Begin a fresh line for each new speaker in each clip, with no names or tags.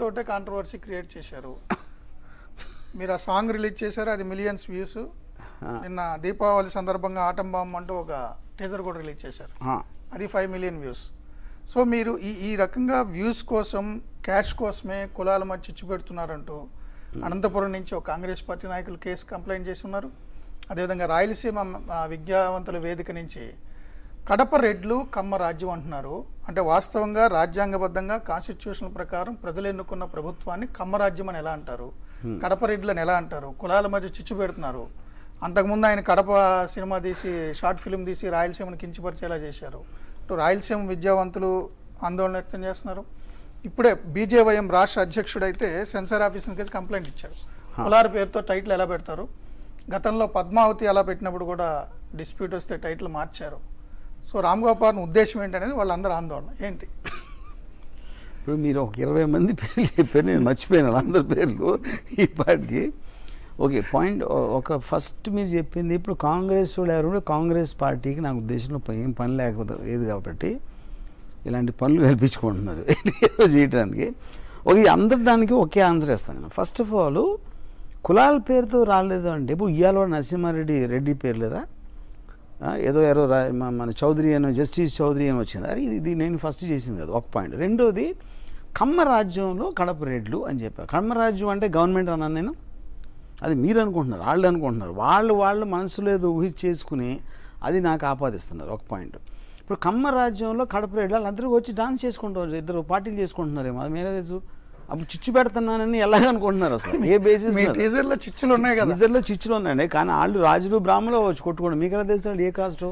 తోటే controversy create చేశారు మీరు ఆ సాంగ్ రిలీజ్ చేశారు అది మిలియన్స్ వ్యూస్ నిన్న దీపావళి సందర్భంగా ఆటం బాంబ్ అంటూ ఒక టీజర్ కూడా రిలీజ్ చేశారు
ఆ,
అది ఫైవ్ మిలియన్ వ్యూస్ సో మీరు ఈ ఈ రకంగా వ్యూస్ కోసం క్యాష్ కోసమే కులాల మధ్య చిచ్చు పెడుతున్నారంటూ అనంతపురం నుంచి ఒక కాంగ్రెస్ పార్టీ నాయకులు కేసు కంప్లైంట్ చేసి ఉన్నారు అదేవిధంగా రాయలసీమ ఆ, విద్యావంతుల వేదిక నుంచి కడప రెడ్లు కమ్మ రాజ్యం అంటున్నారు అంటే వాస్తవంగా రాజ్యాంగబద్ధంగా కాన్స్టిట్యూషన్ ప్రకారం ప్రజలు ఎన్నుకున్న ప్రభుత్వాన్ని కమ్మ రాజ్యం అని ఎలా అంటారు కడప రెడ్లను ఎలా అంటారు కులాల మధ్య చిచ్చు పెడుతున్నారు అంతకుముందు ఆయన కడప సినిమా తీసి షార్ట్ ఫిల్మ్ తీసి రాయలసీమను కించపరిచేలా చేశారు ఇటు రాయలసీమ విద్యావంతులు ఆందోళన వ్యక్తం చేస్తున్నారు ఇప్పుడే బీజేవైఎం రాష్ట్ర అధ్యక్షుడు అయితే సెన్సార్ ఆఫీస్ కేసు కంప్లైంట్ ఇచ్చారు కులాల పేరుతో టైటిల్ ఎలా పెడతారు గతంలో పద్మావతి అలా పెట్టినప్పుడు కూడా డిస్ప్యూట్ వస్తే టైటిల్ మార్చారు సో రామ్ గోపాల్ ఉద్దేశం ఏంటనేది వాళ్ళందరూ ఆందోళన ఏంటి
ఇప్పుడు మీరు ఒక ఇరవై మంది పేర్లు చెప్పారు నేను మర్చిపోయాను వాళ్ళందరి పేర్లు ఈ పాటికి ఓకే పాయింట్ ఒక ఫస్ట్ మీరు చెప్పింది ఇప్పుడు కాంగ్రెస్ వాళ్ళు ఎవరు కూడా కాంగ్రెస్ పార్టీకి నా ఉద్దేశంలో ప- ఏం పని లేకపోతే లేదు కాబట్టి ఇలాంటి పనులు కల్పించుకుంటున్నారు ఏదో చేయడానికి ఒక ఈ అందరి దానికి ఒకే ఆన్సర్ ఇస్తాను నేను ఫస్ట్ ఆఫ్ ఆల్ కులాల పేరుతో రాలేదు అంటే ఇప్పుడు ఇయ్యాల నరసింహారెడ్డి రెడ్డి పేరు లేదా ఆ, ఏదో ఎవరో రా- మ- మన చౌదరి అని జస్టిస్ చౌదరి అని వచ్చింది అరే ఇది ఇది నేను ఫస్ట్ చేసింది కదా ఒక పాయింట్ రెండోది కమ్మ రాజ్యంలో కడప రెడ్లు అని చెప్పారు కమ్మ రాజ్యం అంటే గవర్నమెంట్ అన్నాను నేను అది మీరు అనుకుంటున్నారు వాళ్ళు అనుకుంటున్నారు వాళ్ళు వాళ్ళు మనసులో ఏదో ఊహించి చేసుకుని అది నాకు ఆపాదిస్తున్నారు ఒక పాయింట్ ఇప్పుడు కమ్మ రాజ్యంలో కడప రెడ్లు వాళ్ళందరూ వచ్చి డాన్స్ చేసుకుంటారు ఇద్దరు పార్టీలు చేసుకుంటున్నారేమో అది మీరే తెలుసు అప్పుడు చిచ్చు పెడుతున్నానని ఎలాగ అనుకుంటున్నారు అసలు ఏ బేసిస్
మీ టీజర్లో చిచ్చులు ఉన్నాయి కదా
టీజర్లో చిచ్చులు ఉన్నాయండి కానీ వాళ్ళు రాజులు బ్రాహ్మణులు వచ్చి కొట్టుకోండి మీకు ఎలా తెలుసు వాళ్ళు ఏ కాస్టు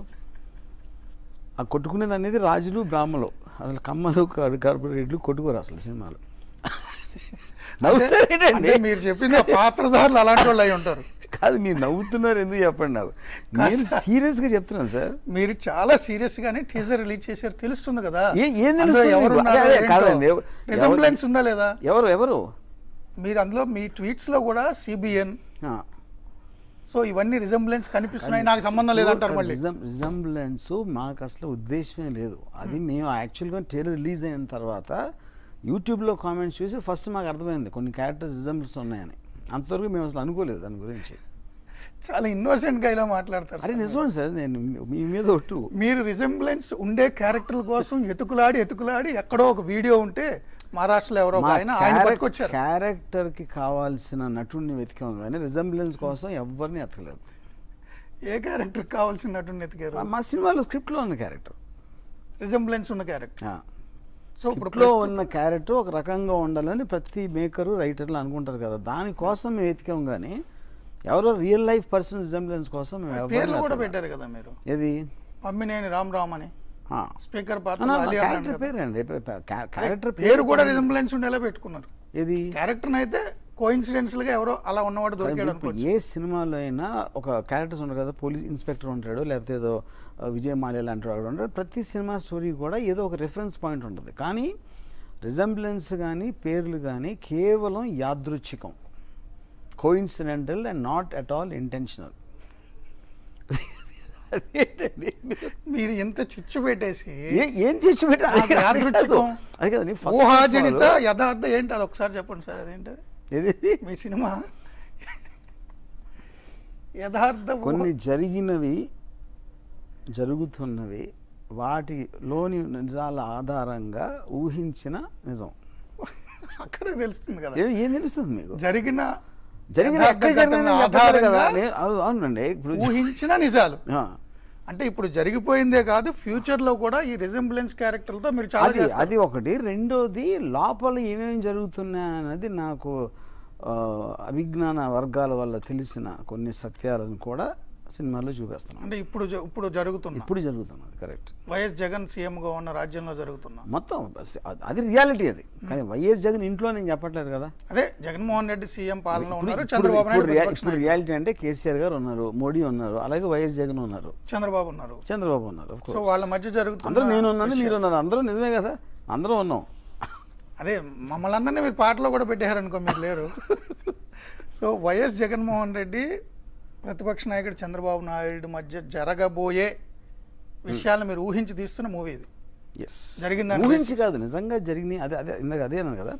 ఆ కొట్టుకునేది అనేది రాజులు బ్రాహ్మణులు అసలు కమ్మలు కార్పొరేట్లు కొట్టుకోరు అసలు సినిమాలు నవ్వుతారేంటండి
అంటే మీరు చెప్పింది ఆ పాత్రధారులు అలాంటి వాళ్ళు అయి ఉంటారు
కాదు మీరు నవ్వుతున్నారు ఎందుకు చెప్పండి నాకు నేను సీరియస్గా చెప్తున్నాను సార్
మీరు చాలా సీరియస్ గానే టీజర్ రిలీజ్ చేశారు తెలుస్తుంది కదా
ఏ- ఏం
అందులో
తెలుస్తుంది
ఎవరు
మీకు?
ఉన్నారో
అదే,
ఏంటో.
కాదండి, ఎవ-
రిజంబ్లెన్స్ ఉందా లేదా
ఎవరు ఎవరు
మీరు అందులో మీ ట్వీట్స్ లో కూడా సిబిఎన్
ఆ.
సో ఇవన్నీ రిజంబ్లెన్స్ కనిపిస్తున్నాయి నాకు సంబంధం లేదంటారు మళ్ళీ
రిజంబ్లెన్స్ మాకు అసలు ఉద్దేశమే లేదు అది మేము యాక్చువల్గా ట్రైలర్ రిలీజ్ అయిన తర్వాత యూట్యూబ్లో కామెంట్స్ చూసి ఫస్ట్ మాకు అర్థమైంది కొన్ని క్యారెక్టర్స్ రిజంబ్లెన్స్ ఉన్నాయని అంతవరకు మేము అసలు అనుకోలేదు దాని గురించి
చాలా ఇన్నోసెంట్ గా ఇలా మాట్లాడతారు
అరే
సార్.
నిజమండి సార్ నేను మీ మీద ఒట్టు
మీరు రిజంబ్లెన్స్ ఉండే క్యారెక్టర్ల కోసం ఎతుకులాడి ఎతుకులాడి ఎక్కడో ఒక వీడియో ఉంటే మహారాష్ట్రలో ఎవరో ఒక
మా
ఆయన ఆయన
క్యారెక్-
పట్టుకొచ్చారు
క్యారెక్టర్కి కావాల్సిన నటుడిని వెతికాం కానీ రిజంబ్లెన్స్ కోసం ఎవరిని ఎతకలేదు
ఏ క్యారెక్టర్ కావాల్సినట్టు ఎతికారు
మా సినిమాలో స్క్రిప్ట్లో ఉన్న క్యారెక్టర్
రిజంబ్లెన్స్ ఉన్న క్యారెక్టర్ సో ఇప్పుడు
స్క్రిప్ట్లో ఉన్న క్యారెక్టర్ ఒక రకంగా ఉండాలని ప్రతి మేకరు రైటర్లు అనుకుంటారు కదా దానికోసం మేము వెతికాం కానీ ఎవరో రియల్ లైఫ్ పర్సన్ రిజంబ్లెన్స్ కోసం మేము ఎవరిని
పేర్లు కూడా
వెతకలేదు.
పెట్టారు కదా మీరు
ఏది
పమ్మినేని రామ్ రామ్ అని
ఆ.
స్పీకర్
ఆ,
పాత్ర
నా-
అలీ అన్నాడు
క్యారెక్టర్
కదా.
పేరు అండి క్యారెక్టర్
పేరు కూడా రిజంబ్లెన్స్ ఉండేలా పెట్టుకున్నారు
ఏది
క్యారెక్టర్ అయితే కోఇన్సిడెన్షియల్ గా ఎవరో అలా ఉన్నవాడు దొరికాడు
ఇప్పుడు
అనుకోవచ్చు
ఏ సినిమాలో అయినా ఒక క్యారెక్టర్స్ ఉంటారు కదా పోలీస్ ఇన్స్పెక్టర్ ఉంటాడు లేకపోతే ఏదో ఆ, విజయ్ మాల్యా లాంటి వాడు ఉంటాడు ప్రతి సినిమా స్టోరీ కూడా ఏదో ఒక రెఫరెన్స్ పాయింట్ ఉంటుంది కానీ రిజంబ్లెన్స్ కానీ పేర్లు కానీ కేవలం యాదృచ్ఛికం coincidental and not at all intentional అదేంటండి
మీరు ఇంత చిచ్చు పెట్టేసి
ఏ- ఏం చేసి పెట్టా
అది యాదృచ్ఛికం.
అది కదండి first of
ఊహాజనిత
all-
యథార్థ ఏంటి అది ఒకసారి చెప్పండి సార్ అదేంటి
ఏది
మీ సినిమా యథార్థ ఊహ-
కొన్ని జరిగినవి జరుగుతున్నవి వాటిలోని నిజాల ఆధారంగా ఊహించిన నిజం
అక్కడే తెలుస్తుంది కదా
ఏ- ఏం తెలుస్తుంది మీకు
జరిగిన
జరిగిన
యథార్థ
ఎక్కడ జరిగిన
ఘటనల
చెప్పలేదు కదా
ఆధారంగా
నే- అవు- అవునండి ఇప్పుడు
ఊహించిన నిజాలు
ఆ.
అంటే ఇప్పుడు జరిగిపోయిందే కాదు ఫ్యూచర్ లో కూడా ఈ రిజంబ్లెన్స్ క్యారెక్టర్లతో మీరు చాలా
అది
చేస్తారు
అది ఒకటి రెండోది లోపల ఏమేమి జరుగుతున్నాయి అన్నది నాకు ఆ, అభిజ్ఞాన వర్గాల వల్ల తెలిసిన కొన్ని సత్యాలను కూడా సినిమాలో చూపిస్తున్నాను
అంటే ఇప్పుడు జ- ఇప్పుడు జరుగుతున్న
ఇప్పుడు జరుగుతున్నది కరెక్ట్
వైఎస్ జగన్ సీఎం గా ఉన్న రాజ్యంలో జరుగుతున్న
మొత్తం బస్ అది- అది రియాలిటీ అది కానీ వైఎస్ జగన్ ఇంట్లో నేను చెప్పట్లేదు కదా
అదే జగన్మోహన్ రెడ్డి సీఎం పాలన
ఇప్పుడు-
ఉన్నారు
ఇప్పుడు-
చంద్రబాబు
ఇప్పుడు
నాయుడు
రియా-
ప్రతిపక్ష
ఇప్పుడు
నాయకుడు.
రియాలిటీ అంటే కేసీఆర్ గారు ఉన్నారు మోడీ ఉన్నారు అలాగే వైఎస్ జగన్ ఉన్నారు
చంద్రబాబు ఉన్నారు
చంద్రబాబు ఉన్నారు of
సో
course.
వాళ్ళ మధ్య జరుగుతున్న
అందరూ నేను ఉన్నాను
విషయం.
మీరు ఉన్నారు అందరూ నిజమే కదా అందరూ ఉన్నాం
అదే మమ్మల్ని అందరినీ మీరు పాటలో కూడా పెట్టారనుకో మీరు లేరు సో వైఎస్ జగన్మోహన్ రెడ్డి ప్రతిపక్ష నాయకుడు చంద్రబాబు నాయుడు మధ్య జరగబోయే విషయాలను మీరు ఊహించి తీస్తున్న మూవీ ఇది
ఎస్
జరిగిందని
ఊహించి కాదు నిజంగా జరిగినాయి అదే అదే ఇందాక అదే అన్నాను కదా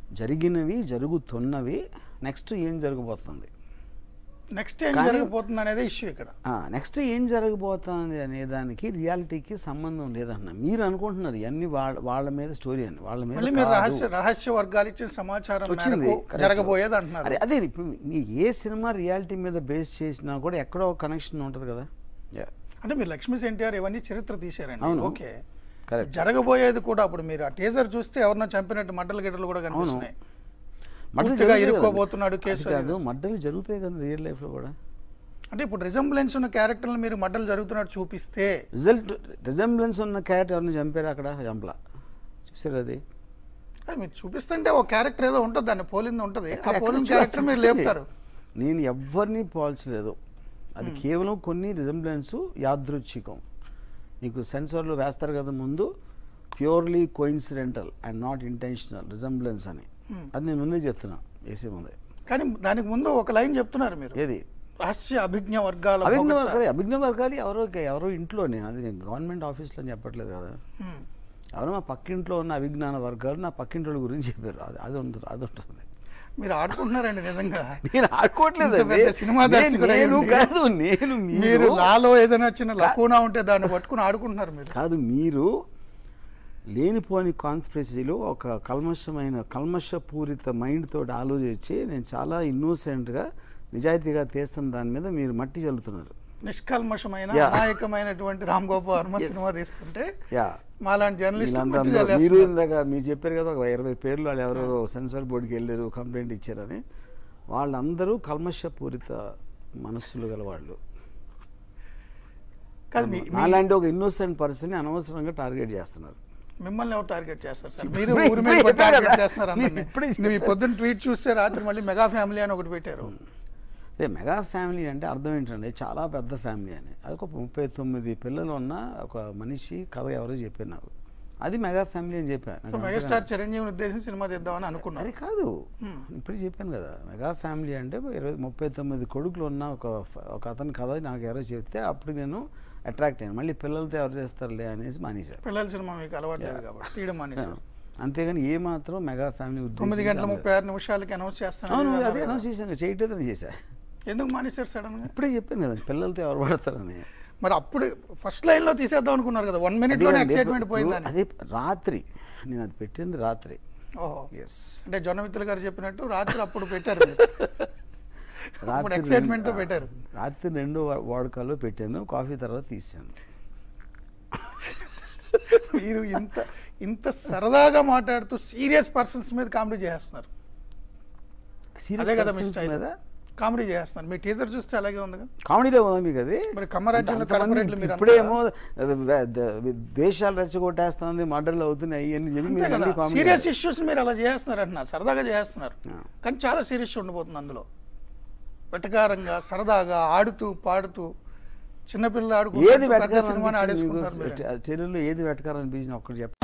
జరిగినవి జరుగుతున్నవి నెక్స్ట్ ఏం జరగబోతుంది
నెక్స్ట్ ఏం
కానీ-
జరగబోతుంది అనేది ఇష్యూ ఇక్కడ
నెక్స్ట్ ఏం జరగబోతుంది అనే దానికి రియాలిటీకి సంబంధం లేదన్న మీరు అనుకుంటున్నారు ఇవన్నీ వాళ్ళ వాళ్ళ మీద స్టోరీ అని వాళ్ళ మీద
మళ్ళీ మీరు
కాదు.
రహస్య రహస్య వర్గాలు ఇచ్చిన సమాచారం
వచ్చింది
మేరకు
correct.
జరగబోయేది అంటున్నారు
అరే అదే ఇప్పుడు మీ ఏ సినిమా రియాలిటీ మీద బేస్ చేసినా కూడా ఎక్కడో ఒక కనెక్షన్ ఉంటుంది కదా Yeah.
అంటే మీరు లక్ష్మీ ఎన్టీఆర్ ఇవన్నీ చరిత్ర తీశారండి
అవును.
ఓకే
కరెక్ట్
జరగబోయేది కూడా అప్పుడు మీరు ఆ టీజర్ చూస్తే ఎవరినో చంపినట్టు మడ్డల గిడ్డలు కూడా కనిపిస్తున్నాయి
మడ్డలు
పూర్తిగా
జరుగుతాయి
ఇరుక్కోబోతున్నాడు
కదా.
కేసు
అది కాదు మడ్డలు జరుగుతాయి కదా రియల్ లైఫ్లో కూడా
అంటే ఇప్పుడు రిజంబ్లెన్స్ ఉన్న క్యారెక్టర్లు మీరు మడ్డలు జరుగుతున్నట్టు చూపిస్తే
రిజల్ట్ రిజంబ్లెన్స్ ఉన్న క్యారెక్టర్ ఎవరిని చంపారు అక్కడ చంపలా చూసారు అది
అది మీరు చూపిస్తుంటే ఒక క్యారెక్టర్ ఏదో ఉంటుంది దాన్ని పోలింది ఉంటుంది ఆ
ఎక్కడ-
పోలింగ్
ఎక్కడ
క్యారెక్టర్ మీరు
చూడాలి?
లేపుతారు
నేను ఎవ్వరిని పోల్చలేదు అది కేవలం కొన్ని రిజంబ్లెన్స్ యాదృచ్ఛికం నీకు సెన్సార్లో వేస్తారు కదా ముందు purely coincidental and not intentional resemblance అని
Hmm.
అది నేను ముందే చెప్తున్నా వేసే ముందే
కానీ దానికి ముందు ఒక లైన్ చెప్తున్నారు మీరు
ఏది
రహస్య అభిజ్ఞ వర్గాల
అభిజ్ఞ
పొగడ్త.
వర్గాలు అభిజ్ఞ వర్గాలు ఎవరో ఎవరో ఇంట్లో నేను అది నేను గవర్నమెంట్ ఆఫీస్లో అని చెప్పట్లేదు కదా
హ్మ్.
ఎవరో మా పక్కింట్లో ఉన్న అభిజ్ఞాన వర్గాలు నా పక్కింటి గురించి చెప్పారు అది అది ఉంటుంది అది ఉంటుంది
మీరు ఆడుకుంటున్నారండి నిజంగా
నేను ఆడుకోవట్లేదు
ఇంత పెద్ద సినిమా దర్శకుడు అయి
నేను
ఉండి.
కాదు నేను
మీరు
మీరు
లాలో ఏదైనా చిన్న లకూనా ఉంటే దాన్ని పట్టుకుని ఆడుకుంటున్నారు మీరు
కాదు మీరు లేనిపోని కాన్స్పిరసీలో ఒక కల్మషమైన కల్మషపూరిత మైండ్ తోటి ఆలోచించి నేను చాలా ఇన్నోసెంట్గా నిజాయితీగా తీస్తున్న దాని మీద మీరు మట్టి చల్లుతున్నారు
నిష్కల్మషమైన
Yeah.
అమాయకమైనటువంటి రామ్ గోపాల్ వర్మ
Yes.
సినిమా తీస్తుంటే
యా
మాలాంటి జర్నలిస్ట్
వీళ్ళందరూ మీరు ఇందాక మీరు చెప్పారు కదా ఒక ఇరవై పేర్లు వాళ్ళు ఎవరో సెన్సార్ బోర్డుకి వెళ్ళారు కంప్లైంట్ ఇచ్చారని వాళ్ళందరూ కల్మషపూరిత మనస్సులు గల వాళ్ళు
కాదు మీ- మీ-
అలాంటి ఒక ఇన్నోసెంట్ పర్సన్ అనవసరంగా టార్గెట్ చేస్తున్నారు
మిమ్మల్ని ఎవరు టార్గెట్ చేస్తారు సార్ మీరు
ఇప్పుడే-
ఊరి మీద
ఇప్పుడే
పడి టార్గెట్
చెప్పారు
చేస్తున్నారు
కదా.
అందరినీ
ఇప్పుడే
నువ్వు ఈ పొద్దున్న ట్వీట్ చూస్తే రాత్రి మళ్ళీ మెగా ఫ్యామిలీ అని ఒకటి పెట్టారు
అదే మెగా ఫ్యామిలీ అంటే అర్థం ఏంటంటే చాలా పెద్ద ఫ్యామిలీ అని అది ఒక ముప్పై తొమ్మిది పిల్లలు ఉన్న ఒక మనిషి కథ ఎవరో చెప్పారు నాకు అది మెగా ఫ్యామిలీ అని చెప్పాను
సో మెగాస్టార్ చిరంజీవిని ఉద్దేశించి సినిమా తీద్దామని అనుకున్నారు
అది కాదు
Hmm.
ఇప్పుడు చెప్పాను కదా మెగా ఫ్యామిలీ అంటే ఇరవై ముప్పై తొమ్మిది కొడుకులు ఉన్న ఒక ఫ- ఒక అతని కథ నాకు ఎవరో చెప్తే అప్పుడు నేను అట్రాక్ట్ అయ్యాను మళ్ళీ పిల్లలతో ఎవరు చేస్తారులే అనేసి మానేశారు
పిల్లల సినిమా మీకు అలవాటు లేదు కాబట్టి తీయడం మానేశారు
అంతేగాని ఏ మాత్రం మెగా ఫ్యామిలీ
తొమ్మిది గంటల
ఉద్దేశించి
ముప్పై ఆరు నిమిషాలకి అనౌన్స్
అవును అదే
చేస్తాను
అనౌన్స్ చేశాను చేయటం చేశా
ఎందుకు మానేశారు సడన్ గా
ఇప్పుడే చెప్పాను కదా పిల్లలతో ఎవరు పడతారని
మరి అప్పుడు ఫస్ట్ లైన్ లో తీసేద్దాం అనుకున్నారు కదా వన్ మినిట్
అది
లోనే
కాదు,
ఎక్సైట్మెంట్
ఇప్పుడు
పోయిందని
అదే రాత్రి నేను అది పెట్టింది రాత్రి
ఓహో
ఎస్
అంటే జొన్నమిత్రులు గారు చెప్పినట్టు రాత్రి అప్పుడు పెట్టారు మీరు. అప్పుడు excitement తో పెట్టారు.
రాత్రి రెండో వా- వాడుకాల్లో పెట్టాను కాఫీ తర్వాత తీసాను
మీరు ఇంత ఇంత సరదాగా మాట్లాడుతూ సీరియస్ పర్సన్స్ మీద కామెడీ చేస్తున్నారు అదే కదా మీ స్టైల్
మీద
కామెడీ చేస్తున్నారు మీ టీజర్ చూస్తే అలాగే ఉంది
కామెడీలో ఉందా మీకు అది
మరి కమ్మరాజ్యంలో
అంతమంది
కార్పొరేట్లు మీరు
ఇప్పుడేమో వ- ద- దేశాలు రెచ్చగొట్టేస్తుంది మర్డర్లు అవుతున్నాయి ఇవన్నీ చెప్పి
అంతే
మీరు
కదా
మళ్ళీ comedy
సీరియస్ ఇష్యూస్ మీరు అలా చేస్తున్నారు అంటున్నారు సరదాగా చేస్తున్నారు
ఆ.
కానీ చాలా సీరియస్ ఉండిపోతుంది అందులో వెటకారంగా సరదాగా ఆడుతూ పాడుతూ చిన్నపిల్లలు
ఏది
ఆడుకుంటూ పెద్ద
వెటకారం
సినిమాని
అనిపించింది
ఆడేసుకుంటారు
మీకు?
మీరు.
తెలుగులో ఏది వెటకారం అనిపించింది ఒక్కటి చెప్పండి